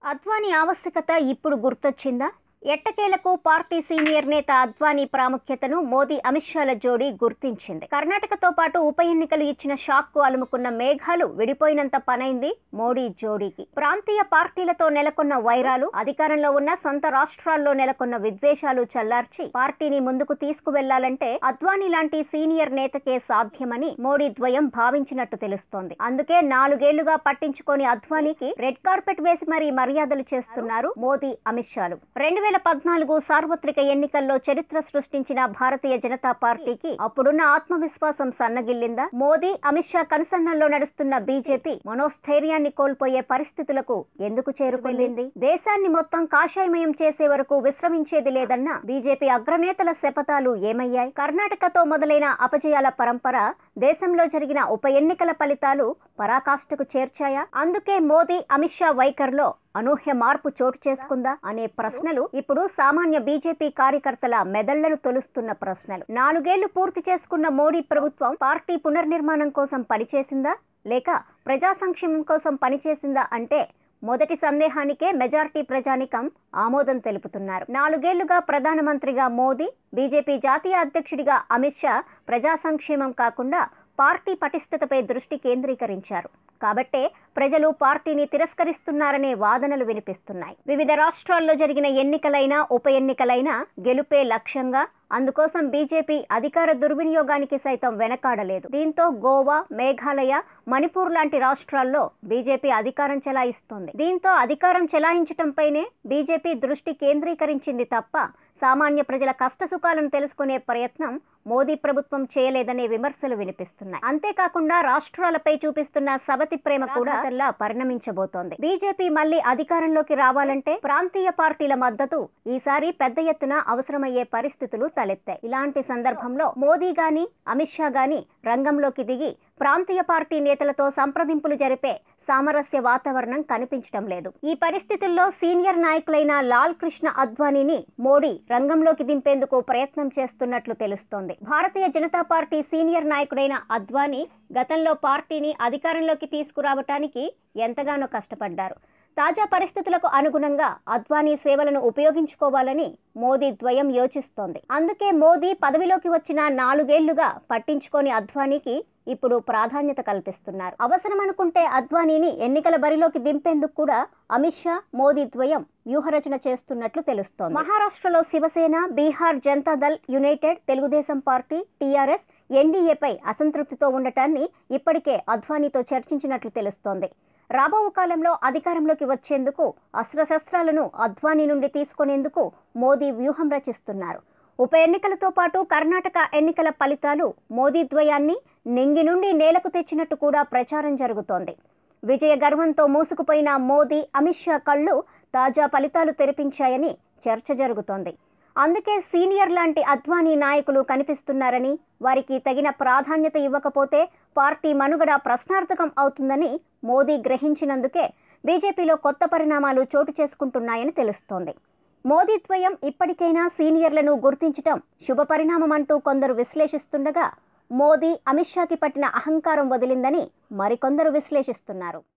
అద్వానీ ఆవశ్యకత ఇప్పుడు గుర్తొచ్చిందా ఎట్టకేలకు పార్టీ సీనియర్ నేత అద్వానీ ప్రాముఖ్యతను మోదీ అమిత్ షాల జోడీ గుర్తించింది కర్ణాటకతో పాటు ఉప ఎన్నికలు ఇచ్చిన షాక్ కు అలుముకున్న మేఘాలు విడిపోయినంత పనైంది మోడీ జోడీకి ప్రాంతీయ పార్టీలతో నెలకొన్న వైరాలు అధికారంలో ఉన్న సొంత రాష్ట్రాల్లో నెలకొన్న విద్వేషాలు చల్లార్చి పార్టీని ముందుకు తీసుకువెళ్లాలంటే అద్వానీ లాంటి సీనియర్ నేతకే సాధ్యమని మోడీ ద్వయం భావించినట్టు తెలుస్తోంది అందుకే నాలుగేళ్లుగా పట్టించుకొని అద్వానీకి రెడ్ కార్పెట్ వేసి మరీ మర్యాదలు చేస్తున్నారు మోదీ అమిత్ షాలు రెండు వేల పద్నాలుగు సార్వత్రిక ఎన్నికల్లో చరిత్ర సృష్టించిన భారతీయ జనతా పార్టీకి అప్పుడున్న ఆత్మవిశ్వాసం సన్నగిల్లిందా మోదీ అమిత్ షా కనుసన్నల్లో నడుస్తున్న బీజేపీ మనోస్థైర్యాన్ని కోల్పోయే పరిస్థితులకు ఎందుకు చేరుకెళ్లింది దేశాన్ని మొత్తం కాషాయమయం చేసే వరకు విశ్రమించేది లేదన్న బీజేపీ అగ్రనేతల శపథాలు ఏమయ్యాయి కర్ణాటకతో మొదలైన అపజయాల పరంపర దేశంలో జరిగిన ఉప ఎన్నికల ఫలితాలు పరాకాష్ఠకు చేర్చాయా అందుకే మోదీ అమిత్ షా వైఖరిలో అనూహ్య మార్పు చోటు చేసుకుందా అనే ప్రశ్నలు ఇప్పుడు సామాన్య బీజేపీ కార్యకర్తల మెదళ్లను తొలుస్తున్న ప్రశ్నలు నాలుగేళ్లు పూర్తి చేసుకున్న మోడీ ప్రభుత్వం పార్టీ పునర్నిర్మాణం కోసం పనిచేసిందా లేక ప్రజా సంక్షేమం కోసం పనిచేసిందా అంటే మొదటి సందేహానికే మెజార్టీ ప్రజానికం ఆమోదం తెలుపుతున్నారు నాలుగేళ్లుగా ప్రధానమంత్రిగా మోదీ బీజేపీ జాతీయ అధ్యక్షుడిగా అమిత్ షా ప్రజా సంక్షేమం కాకుండా పార్టీ పటిష్టతపై దృష్టి కేంద్రీకరించారు కాబట్టే ప్రజలు పార్టీని తిరస్కరిస్తున్నారనే వాదనలు వినిపిస్తున్నాయి వివిధ రాష్ట్రాల్లో జరిగిన ఎన్నికలైనా ఉప ఎన్నికలైనా గెలుపే లక్ష్యంగా అందుకోసం బీజేపీ అధికార దుర్వినియోగానికి సైతం వెనకాడలేదు దీంతో గోవా మేఘాలయ మణిపూర్ లాంటి రాష్ట్రాల్లో బీజేపీ అధికారం చెలాయిస్తోంది దీంతో అధికారం చెలాయించటంపైనే బీజేపీ దృష్టి కేంద్రీకరించింది తప్ప సామాన్య ప్రజల కష్టసుఖాలను తెలుసుకునే ప్రయత్నం మోదీ ప్రభుత్వం చేయలేదనే విమర్శలు వినిపిస్తున్నాయి అంతేకాకుండా రాష్ట్రాలపై చూపిస్తున్న సబతి ప్రేమ కూడా తెల్లా పరిణమించబోతోంది బీజేపీ మళ్లీ అధికారంలోకి రావాలంటే ప్రాంతీయ పార్టీల మద్దతు ఈసారి పెద్ద ఎత్తున అవసరమయ్యే పరిస్థితులు తలెత్తాయి ఇలాంటి సందర్భంలో మోదీ గాని అమిత్ షా గాని రంగంలోకి దిగి ప్రాంతీయ పార్టీ నేతలతో సంప్రదింపులు జరిపే సామరస్య వాతావరణం కనిపించడం లేదు ఈ పరిస్థితుల్లో సీనియర్ నాయకులైన లాల్ కృష్ణ అద్వానీని మోడీ రంగంలోకి దింపేందుకు ప్రయత్నం చేస్తున్నట్లు తెలుస్తోంది భారతీయ జనతా పార్టీ సీనియర్ నాయకుడైన అద్వానీ గతంలో పార్టీని అధికారంలోకి తీసుకురావటానికి ఎంతగానో కష్టపడ్డారు తాజా పరిస్థితులకు అనుగుణంగా అద్వానీ సేవలను ఉపయోగించుకోవాలని మోదీ ద్వయం యోచిస్తోంది అందుకే మోదీ పదవిలోకి వచ్చిన నాలుగేళ్లుగా పట్టించుకోని అద్వానీకి ఇప్పుడు ప్రాధాన్యత కల్పిస్తున్నారు అవసరం అనుకుంటే అద్వానీని ఎన్నికల బరిలోకి దింపేందుకు కూడా అమిత్ షా మోదీ ద్వయం వ్యూహరచన చేస్తున్నట్లు తెలుస్తోంది మహారాష్ట్రలో Shiv Sena Bihar Janata Dal United Telugu Desam party TRS ఎన్డీఏపై అసంతృప్తితో ఉండటాన్ని ఇప్పటికే అద్వానీతో చర్చించినట్లు తెలుస్తోంది రాబో కాలంలో అధికారంలోకి వచ్చేందుకు అస్త్రశస్త్రాలను అద్వానీ నుండి తీసుకునేందుకు మోదీ వ్యూహం రచిస్తున్నారు ఉప ఎన్నికలతో పాటు కర్ణాటక ఎన్నికల ఫలితాలు మోదీ ద్వయాన్ని నింగి నుండి నేలకు తెచ్చినట్టు కూడా ప్రచారం జరుగుతోంది విజయ గర్వంతో మూసుకుపోయిన మోదీ అమిత్ షా కళ్ళు తాజా ఫలితాలు తెరిపించాయని చర్చ జరుగుతోంది అందుకే సీనియర్ లాంటి అద్వానీ నాయకులు కనిపిస్తున్నారని వారికి తగిన ప్రాధాన్యత ఇవ్వకపోతే పార్టీ మనుగడ ప్రశ్నార్థకం అవుతుందని మోదీ గ్రహించినందుకే బీజేపీలో కొత్త పరిణామాలు చోటు చేసుకుంటున్నాయని తెలుస్తోంది మోదీ ద్వయం ఇప్పటికైనా సీనియర్లను గుర్తించటం శుభ పరిణామం అంటూ కొందరు విశ్లేషిస్తుండగా మోదీ అమిత్ షాకి పట్టిన అహంకారం వదిలిందని మరికొందరు విశ్లేషిస్తున్నారు